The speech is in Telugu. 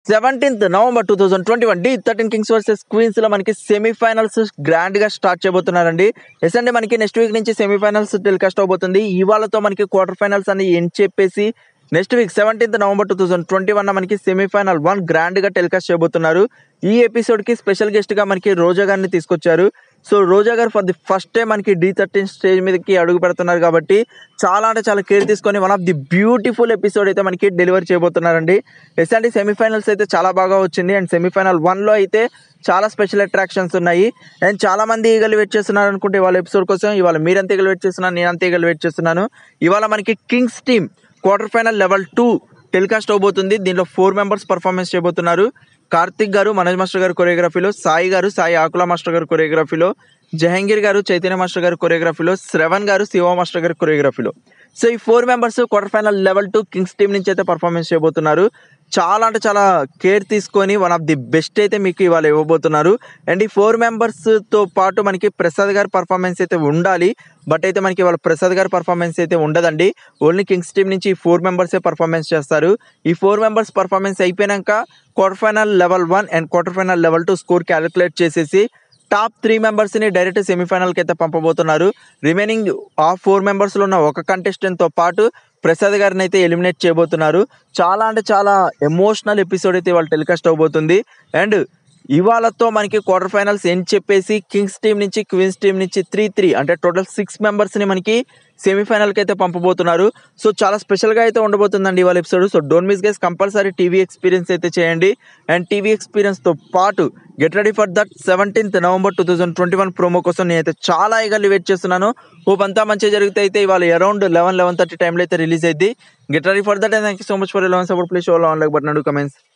seventeenth November two thousand twenty one Dhee thirteen kings versus queens లో మనకి సెమీఫైనల్స్ గ్రాండ్ గా స్టార్ట్ చేయబోతున్నారండి ఎస్ అండి మనకి నెక్స్ట్ వీక్ నుంచి సెమీఫైనల్స్ టెలికాస్ట్ అవబోతుంది ఇవాళతో మనకి క్వార్టర్ ఫైనల్స్ అని ఏం చెప్పేసి next week seventeenth November two thousand twenty one మనకి సెమీఫైనల్ వన్ గ్రాండ్ గా టెలికాస్ట్ చేయబోతున్నారు ఈ ఎపిసోడ్ కి స్పెషల్ గెస్ట్ గా మనకి రోజా గారిని తీసుకొచ్చారు సో రోజా గారు ఫర్ ది ఫస్ట్ టైం మనకి డి థర్టీన్ స్టేజ్ మీదకి అడుగు పెడుతున్నారు కాబట్టి చాలా అంటే చాలా కేర్ తీసుకొని one of the beautiful episode అయితే మనకి డెలివర్ చేయబోతున్నారండి ఎస్ అంటే సెమీఫైనల్స్ అయితే చాలా బాగా వచ్చింది అండ్ సెమీఫైనల్ వన్లో అయితే చాలా స్పెషల్ అట్రాక్షన్స్ ఉన్నాయి అండ్ చాలా మంది ఈగలు వెయిట్ చేస్తున్నారు అనుకుంటే ఇవాళ ఎపిసోడ్ కోసం ఇవాళ మీరంతా ఈగలు వెయిట్ చేస్తున్నాను నేనంతా ఈగలు వెయిట్ చేస్తున్నాను ఇవాళ మనకి kings team quarter final level two telecast అవబోతుంది దీంట్లో ఫోర్ మెంబర్స్ పర్ఫార్మెన్స్ చేయబోతున్నారు కార్తిక్ గారు మనోజ్ మాస్టర్ గారు కొరియోగ్రఫీలో సాయి గారు సాయి ఆకుల మాస్టర్ గారు కొరియోగ్రఫీలో జహంగీర్ గారు చైతన్య మాస్టర్ గారు కొరియోగ్రఫీలో శ్రవణ్ గారు శివ మాస్టర్ గారు కొరియోగ్రఫీలో సో ఈ four members quarter final level two kings team నుంచి అయితే పర్ఫార్మెన్స్ చేయబోతున్నారు చాలా అంటే చాలా కేర్ తీసుకొని వన్ ఆఫ్ ది బెస్ట్ అయితే మీకు ఇవాళ ఇవ్వబోతున్నారు అండ్ ఈ ఫోర్ మెంబర్స్తో పాటు మనకి ప్రసాద్ గారి పర్ఫార్మెన్స్ అయితే ఉండాలి బట్ అయితే మనకి ఇవాళ ప్రసాద్ గారి పర్ఫార్మెన్స్ అయితే ఉండదండి ఓన్లీ కింగ్స్ టీం నుంచి ఈ ఫోర్ మెంబర్సే పర్ఫార్మెన్స్ చేస్తారు ఈ ఫోర్ మెంబర్స్ పర్ఫార్మెన్స్ అయిపోయాక quarter final level one and quarter final level two score calculate చేసేసి టాప్ త్రీ మెంబర్స్ని డైరెక్ట్ సెమీఫైనల్కి అయితే పంపబోతున్నారు రిమైనింగ్ ఆ ఫోర్ మెంబర్స్లో ఉన్న ఒక కంటెస్టెంట్తో పాటు ప్రసాద్ గారిని అయితే ఎలిమినేట్ చేయబోతున్నారు చాలా అంటే చాలా ఎమోషనల్ ఎపిసోడ్ అయితే వాళ్ళు టెలికాస్ట్ అవబోతుంది అండ్ ఇవాళతో మనకి క్వార్టర్ ఫైనల్స్ ఏం చెప్పేసి కింగ్స్ టీం నుంచి క్వీన్స్ టీం నుంచి త్రీ త్రీ అంటే టోటల్ సిక్స్ మెంబర్స్ని మనకి సెమీఫైనల్కి అయితే పంపబోతున్నారు సో చాలా స్పెషల్గా అయితే ఉండబోతుందండి ఇవాళ episode so don't miss guys compulsory TV experience అయితే చేయండి అండ్ టీవీ ఎక్స్పీరియన్స్తో పాటు get ready for that seventeenth November two thousand twenty one promo కోసం నేనైతే చాలా ఈగర్లీ వెయిట్ చేస్తున్నాను హోప్ అంతా మంచిగా జరిగితే అయితే ఇవాళ అరౌండ్ లెవెన్ లెవెన్ థర్టీ టైంలో అయితే రిలీజ్ అయింది get ready for that and thank you so much for eleven support please show on like button comments